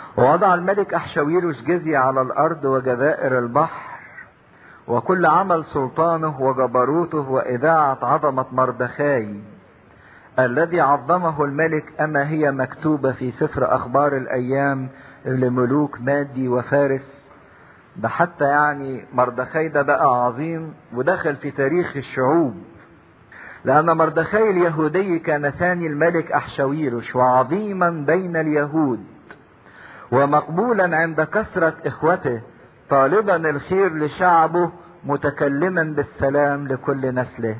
ووضع الملك أحشويروس جزية على الأرض وجزائر البحر وكل عمل سلطانه وجبروته وإذاعة عظمة مردخاي الذي عظمه الملك أما هي مكتوبة في سفر أخبار الأيام لملوك مادي وفارس ده حتى يعني مردخاي ده بقى عظيم ودخل في تاريخ الشعوب لأن مردخاي اليهودي كان ثاني الملك أحشويروش وعظيما بين اليهود ومقبولا عند كثرة إخوته طالبا الخير لشعبه متكلما بالسلام لكل نسله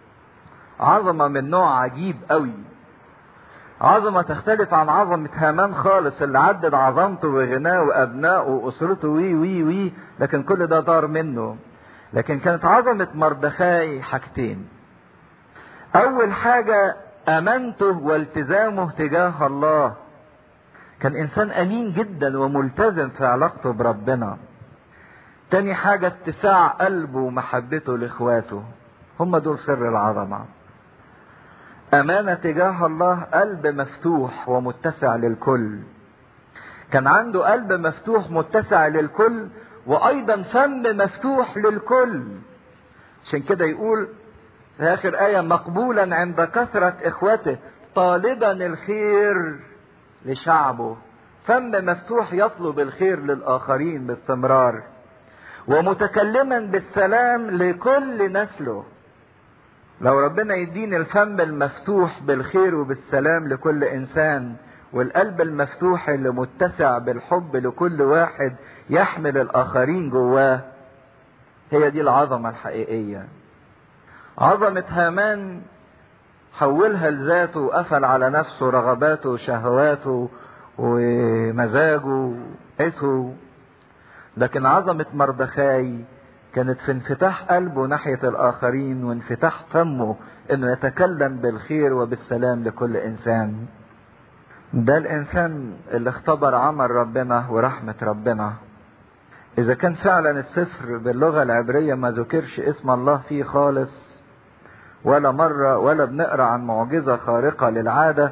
عظمة من نوع عجيب قوي عظمة تختلف عن عظمة هامان خالص اللي عدد عظمته وغناه وأبنائه وأسرته وي وي وي لكن كل ده دار منه لكن كانت عظمة مردخاي حاجتين أول حاجة أمانته والتزامه تجاه الله كان إنسان أمين جدا وملتزم في علاقته بربنا تاني حاجة اتساع قلبه ومحبته لإخواته هم دول سر العظمة أمانة تجاه الله قلب مفتوح ومتسع للكل كان عنده قلب مفتوح متسع للكل وأيضا فم مفتوح للكل عشان كده يقول في آخر آية مقبولا عند كثرة إخوته طالبا الخير لشعبه فم مفتوح يطلب الخير للآخرين باستمرار ومتكلما بالسلام لكل نسله لو ربنا يديني الفم المفتوح بالخير وبالسلام لكل انسان والقلب المفتوح اللي متسع بالحب لكل واحد يحمل الاخرين جواه هي دي العظمه الحقيقيه عظمه هامان حولها لذاته وقفل على نفسه رغباته وشهواته ومزاجه وقته لكن عظمه مردخاي كانت في انفتاح قلبه ناحية الآخرين وانفتاح فمه إنه يتكلم بالخير وبالسلام لكل إنسان. ده الإنسان اللي اختبر عمل ربنا ورحمة ربنا. إذا كان فعلا السفر باللغة العبرية ما ذكرش اسم الله فيه خالص ولا مرة ولا بنقرأ عن معجزة خارقة للعادة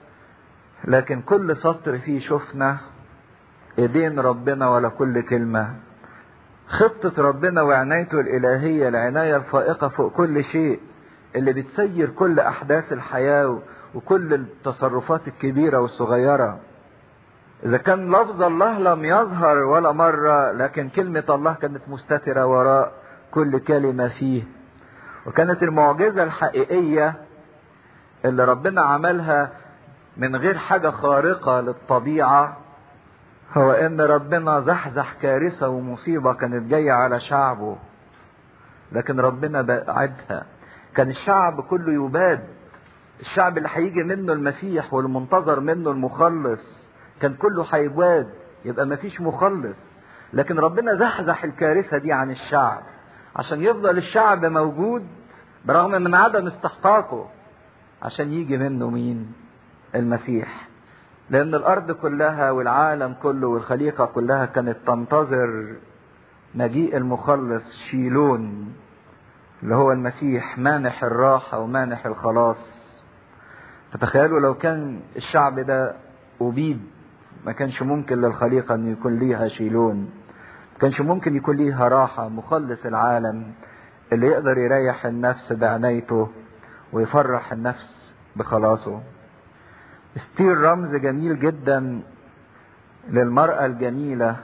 لكن كل سطر فيه شفنا ايدين ربنا ولا كل كلمة خطة ربنا وعنايته الإلهية العناية الفائقة فوق كل شيء اللي بتسير كل أحداث الحياة وكل التصرفات الكبيرة والصغيرة إذا كان لفظ الله لم يظهر ولا مرة لكن كلمة الله كانت مستترة وراء كل كلمة فيه وكانت المعجزة الحقيقية اللي ربنا عملها من غير حاجة خارقة للطبيعة هو ان ربنا زحزح كارثة ومصيبة كانت جاية على شعبه لكن ربنا بعدها كان الشعب كله يباد الشعب اللي هيجي منه المسيح والمنتظر منه المخلص كان كله هيباد يبقى مفيش مخلص لكن ربنا زحزح الكارثة دي عن الشعب عشان يفضل الشعب موجود برغم من عدم استحقاقه عشان يجي منه مين المسيح لأن الأرض كلها والعالم كله والخليقة كلها كانت تنتظر مجيء المخلص شيلون اللي هو المسيح مانح الراحة ومانح الخلاص فتخيلوا لو كان الشعب ده أبيد ما كانش ممكن للخليقة أن يكون ليها شيلون ما كانش ممكن يكون ليها راحة مخلص العالم اللي يقدر يريح النفس بعنايته ويفرح النفس بخلاصه ستير رمز جميل جدا للمرأة الجميلة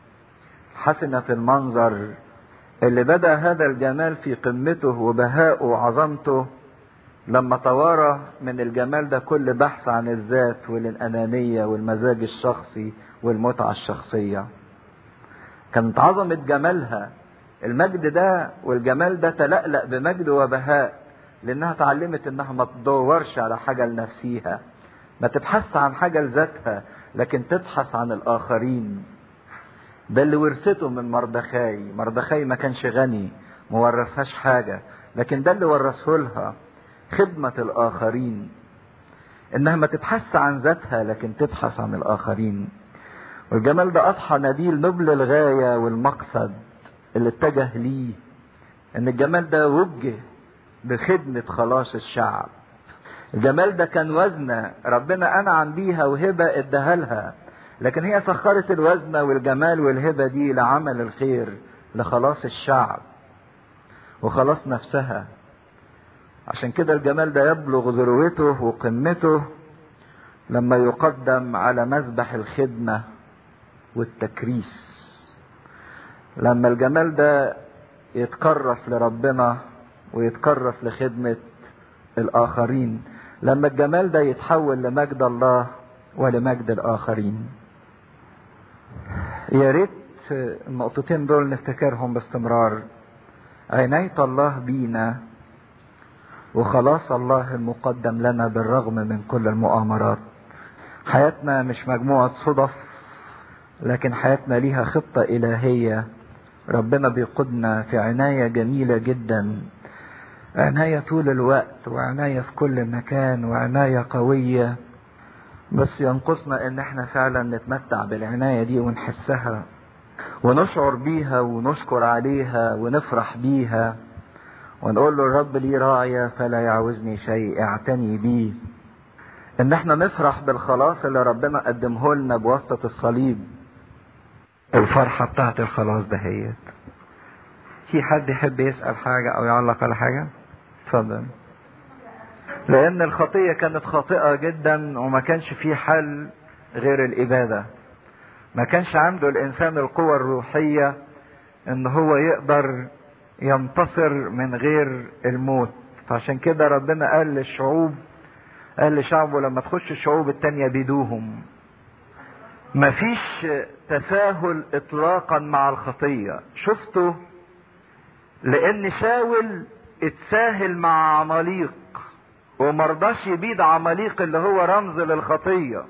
حسنة المنظر اللي بدا هذا الجمال في قمته وبهائه وعظمته لما توارى من الجمال ده كل بحث عن الذات والأنانية والمزاج الشخصي والمتعة الشخصية كانت عظمة جمالها المجد ده والجمال ده تلألأ بمجد وبهاء لأنها تعلمت إنها ما تدورش على حاجة لنفسيها ما تبحث عن حاجة لذاتها لكن تبحث عن الآخرين ده اللي ورثته من مردخاي مردخاي ما كانش غني ما ورثهاش حاجة لكن ده اللي ورثه لها خدمة الآخرين إنها ما تبحث عن ذاتها لكن تبحث عن الآخرين والجمال ده أضحى نبيل نبل الغاية والمقصد اللي اتجه ليه إن الجمال ده وجه بخدمة خلاص الشعب الجمال ده كان وزنة ربنا أنعم بيها وهبة اداها لها لكن هي سخرت الوزن والجمال والهبة دي لعمل الخير لخلاص الشعب وخلاص نفسها عشان كده الجمال ده يبلغ ذروته وقمته لما يقدم على مذبح الخدمة والتكريس لما الجمال ده يتكرس لربنا ويتكرس لخدمة الآخرين لما الجمال ده يتحول لمجد الله ولمجد الآخرين يا ريت النقطتين دول نفتكرهم باستمرار عناية الله بينا وخلاص الله المقدم لنا بالرغم من كل المؤامرات حياتنا مش مجموعة صدف لكن حياتنا ليها خطة إلهية ربنا بيقودنا في عناية جميلة جدا عناية طول الوقت وعناية في كل مكان وعناية قوية بس ينقصنا ان احنا فعلا نتمتع بالعناية دي ونحسها ونشعر بيها ونشكر عليها ونفرح بيها ونقول له الرب لي راعية فلا يعوزني شيء اعتني بيه ان احنا نفرح بالخلاص اللي ربنا قدمه لنا بواسطة الصليب الفرحة بتاعت الخلاص دهيت في حد يحب يسأل حاجة او يعلق على حاجة اتفضل لان الخطية كانت خاطئة جدا وما كانش في حل غير الابادة ما كانش عنده الانسان القوة الروحية ان هو يقدر ينتصر من غير الموت فعشان كده ربنا قال للشعوب قال لشعبه لما تخش الشعوب التانية بيدوهم مفيش تساهل اطلاقا مع الخطية شفتوا لان شاول اتساهل مع عماليق ومرضاش يبيد عماليق اللي هو رمز للخطية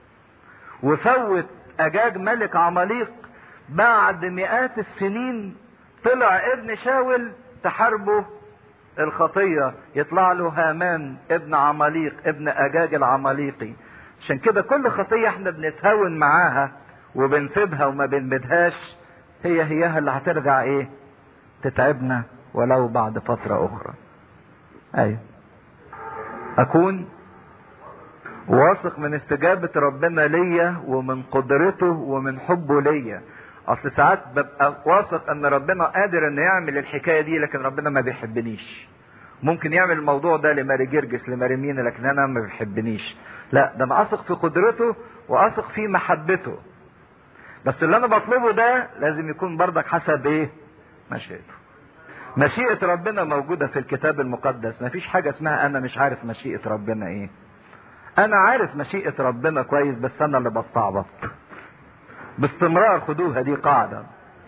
وفوت اجاج ملك عماليق بعد مئات السنين طلع ابن شاول تحاربه الخطية يطلع له هامان ابن عماليق ابن اجاج العماليقي عشان كده كل خطية احنا بنتهاون معاها وبنسيبها وما بنبدهاش هي هيها اللي هترجع ايه تتعبنا ولو بعد فترة اخرى ايوه اكون واثق من استجابة ربنا ليا ومن قدرته ومن حبه ليا اصل ساعات ببقى واثق ان ربنا قادر انه يعمل الحكاية دي لكن ربنا ما بيحبنيش ممكن يعمل الموضوع ده لماري جرجس لماري مين لكن انا ما بيحبنيش لا ده انا اثق في قدرته واثق في محبته بس اللي انا بطلبه ده لازم يكون بردك حسب ايه مشيئته مشيئة ربنا موجودة في الكتاب المقدس مفيش حاجة اسمها انا مش عارف مشيئة ربنا ايه انا عارف مشيئة ربنا كويس بس انا اللي بستعبط باستمرار خدوها دي قاعدة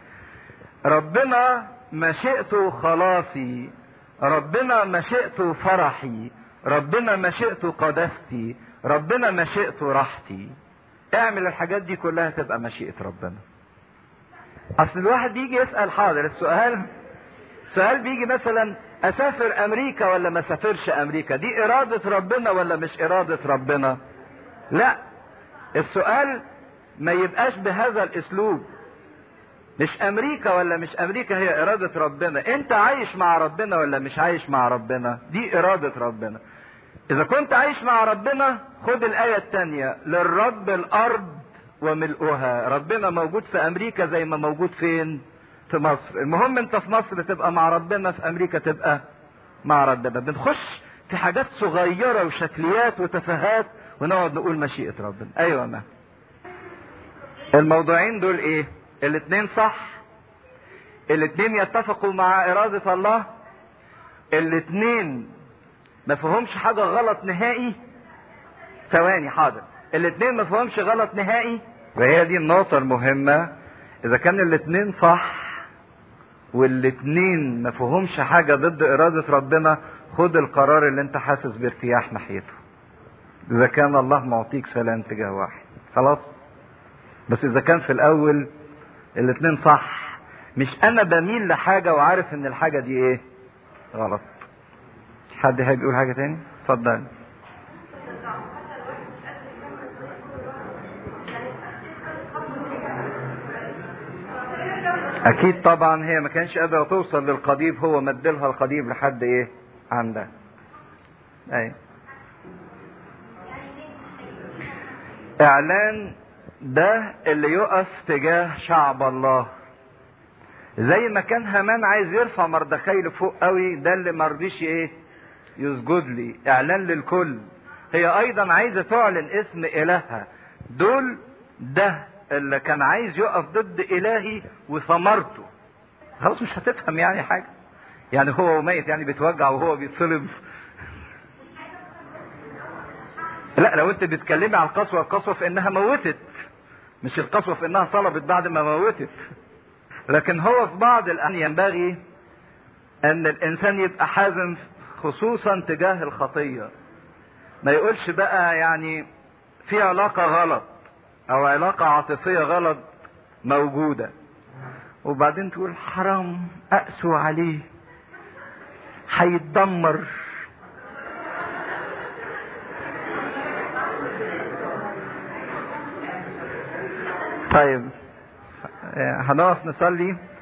ربنا مشيئته خلاصي ربنا مشيئته فرحي ربنا مشيئته قداستي ربنا مشيئته راحتي اعمل الحاجات دي كلها تبقى مشيئة ربنا اصل الواحد بيجي يسأل حاضر السؤال سؤال بيجي مثلا اسافر امريكا ولا ما اسافرش امريكا دي ارادة ربنا ولا مش ارادة ربنا لا السؤال ما يبقاش بهذا الاسلوب مش امريكا ولا مش امريكا هي ارادة ربنا انت عايش مع ربنا ولا مش عايش مع ربنا دي ارادة ربنا اذا كنت عايش مع ربنا خد الاية التانية للرب الارض وملؤها ربنا موجود في امريكا زي ما موجود فين في مصر المهم انت في مصر تبقى مع ربنا في امريكا تبقى مع ربنا بنخش في حاجات صغيرة وشكليات وتفاهات ونقعد نقول مشيئة ربنا ايوه ما الموضوعين دول ايه الاتنين صح الاتنين يتفقوا مع ارادة الله الاتنين ما فيهمش حاجة غلط نهائي ثواني حاضر الاتنين ما فيهمش غلط نهائي وهي دي النقطة المهمة اذا كان الاتنين صح والاتنين ما فيهمش حاجة ضد ارادة ربنا خد القرار اللي انت حاسس بارتياح ناحيته اذا كان الله معطيك سلام تجاه واحد خلاص بس اذا كان في الاول الاتنين صح مش انا بميل لحاجة وعارف ان الحاجة دي ايه غلط حد هيجي يقول حاجة تاني اتفضل اكيد طبعا هي ما كانش قادرة توصل للقضيب هو مدلها القضيب لحد ايه عندها اي اعلان ده اللي يقف تجاه شعب الله زي ما كان هامان عايز يرفع مردخي لفوق قوي ده اللي مرضيش ايه يسجد لي اعلان للكل هي ايضا عايزه تعلن اسم الهها دول ده اللي كان عايز يقف ضد الهي وثمرته خلاص مش هتفهم يعني حاجه يعني هو ميت يعني بيتوجع وهو بيتصلب لا لو انت بتتكلمي على القسوه القسوه في انها موتت مش القسوه في انها صلبت بعد ما موتت لكن هو في بعض الأحيان ينبغي أن الإنسان يبقى حازم خصوصا تجاه الخطية ما يقولش بقى يعني في علاقة غلط أو علاقة عاطفية غلط موجودة وبعدين تقول حرام أقسو عليه هيتدمر طيب هنقف نصلي